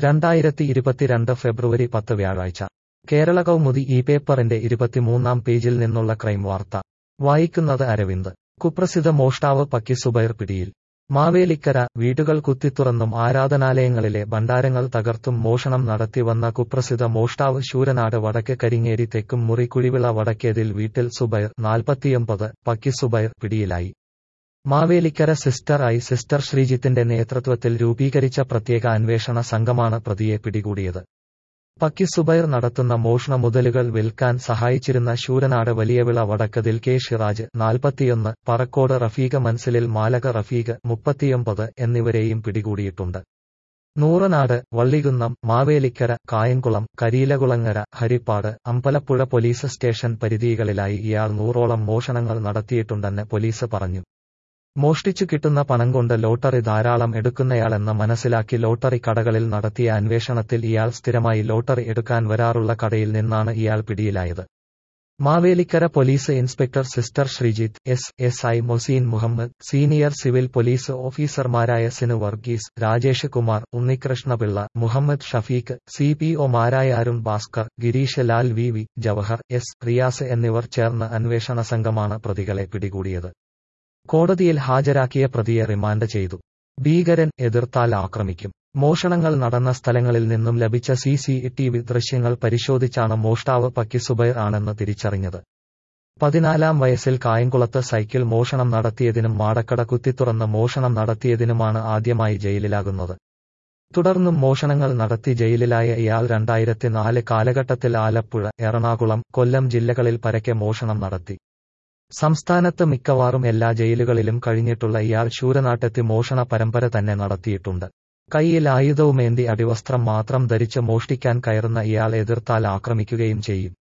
രണ്ടായിരത്തി ഇരുപത്തിരണ്ട് ഫെബ്രുവരി പത്ത് വ്യാഴാഴ്ച കേരള കൗമുദി ഈ പേപ്പറിന്റെ ഇരുപത്തിമൂന്നാം പേജിൽ നിന്നുള്ള ക്രൈം വാർത്ത വായിക്കുന്നത് അരവിന്ദ് കുപ്രസിദ്ധ മോഷ്ടാവ് പക്കി സുബൈർ പിടിയിൽ മാവേലിക്കര വീടുകൾ കുത്തിത്തുറന്നും ആരാധനാലയങ്ങളിലെ ഭണ്ഡാരങ്ങൾ തകർത്തും മോഷണം നടത്തിവന്ന കുപ്രസിദ്ധ മോഷ്ടാവ് ശൂരനാട് വടക്ക് കരിങ്ങേരി തെക്കും മുറി കുഴിവിള വടക്കേതിൽ വീട്ടിൽ സുബൈർ നാൽപ്പത്തിയൊമ്പത് പക്കി സുബൈർ പിടിയിലായി മാവേലിക്കര സിസ്റ്റർ ഐ സിസ്റ്റർ ശ്രീജിത്തിന്റെ നേതൃത്വത്തിൽ രൂപീകരിച്ച പ്രത്യേക അന്വേഷണ സംഘമാണ് പ്രതിയെ പിടികൂടിയത് പക്കി സുബൈർ നടത്തുന്ന മോഷണ മുതലുകൾ വിൽക്കാൻ സഹായിച്ചിരുന്ന ശൂരനാട് വലിയവിള വടക്കതിൽ കെ ഷിറാജ് നാൽപ്പത്തിയൊന്ന് പറക്കോട് റഫീഖ് മൻസിലിൽ മാലക റഫീഖ് മുപ്പത്തിയൊമ്പത് എന്നിവരെയും പിടികൂടിയിട്ടുണ്ട് നൂറനാട് വള്ളികുന്നം മാവേലിക്കര കായംകുളം കരിയിലകുളങ്ങര ഹരിപ്പാട് അമ്പലപ്പുഴ പോലീസ് സ്റ്റേഷൻ പരിധികളിലായി ഇയാൾ നൂറോളം മോഷണങ്ങൾ നടത്തിയിട്ടുണ്ടെന്ന് പോലീസ് പറഞ്ഞു മോഷ്ടിച്ചു കിട്ടുന്ന പണം കൊണ്ട് ലോട്ടറി ധാരാളം എടുക്കുന്നയാളെന്ന് മനസ്സിലാക്കി ലോട്ടറി കടകളിൽ നടത്തിയ അന്വേഷണത്തിൽ ഇയാൾ സ്ഥിരമായി ലോട്ടറി എടുക്കാൻ വരാറുള്ള കടയിൽ നിന്നാണ് ഇയാൾ പിടിയിലായത് Mavelikkara police inspector sister Sreejith S S I Moseen Muhammad senior civil police ഓഫീസർമാരായ സിനു വർഗീസ് രാജേഷ് കുമാർ ഉണ്ണികൃഷ്ണപിള്ള മുഹമ്മദ് ഷഫീഖ് സി പി ഒമാരായ Arun Bhaskar Gireesh Lal V V Jawahar S Riyas എന്നിവർ ചേർന്ന് അന്വേഷണ സംഘമാണ് പ്രതികളെ പിടികൂടിയത് കോടതിയിൽ ഹാജരാക്കിയ പ്രതിയെ റിമാൻഡ് ചെയ്തു ഭീകരൻ എതിർത്താൽ ആക്രമിക്കും മോഷണങ്ങൾ നടന്ന സ്ഥലങ്ങളിൽ നിന്നും ലഭിച്ച സി സി ടി വി ദൃശ്യങ്ങൾ പരിശോധിച്ചാണ് മോഷ്ടാവ് പക്കി സുബൈർ ആണെന്ന് തിരിച്ചറിഞ്ഞത് പതിനാലാം വയസ്സിൽ കായംകുളത്ത് സൈക്കിൾ മോഷണം നടത്തിയതിനും മാടക്കട കുത്തിത്തുറന്ന് മോഷണം നടത്തിയതിനുമാണ് ആദ്യമായി ജയിലിലാകുന്നത് തുടർന്നും മോഷണങ്ങൾ നടത്തി ജയിലിലായ ഇയാൾ രണ്ടായിരത്തി നാല് കാലഘട്ടത്തിൽ ആലപ്പുഴ എറണാകുളം കൊല്ലം ജില്ലകളിൽ പരക്കെ മോഷണം നടത്തി സംസ്ഥാനത്ത് മിക്കവാറും എല്ലാ ജയിലുകളിലും കഴിഞ്ഞിട്ടുള്ള ഇയാൾ ശൂരനാട്ടെത്തി മോഷണ പരമ്പര തന്നെ നടത്തിയിട്ടുണ്ട് കൈയിൽ ആയുധവുമേന്തി അടിവസ്ത്രം മാത്രം ധരിച്ച് മോഷ്ടിക്കാൻ കയറുന്ന ഇയാൾ എതിർത്താൽ ആക്രമിക്കുകയും ചെയ്യും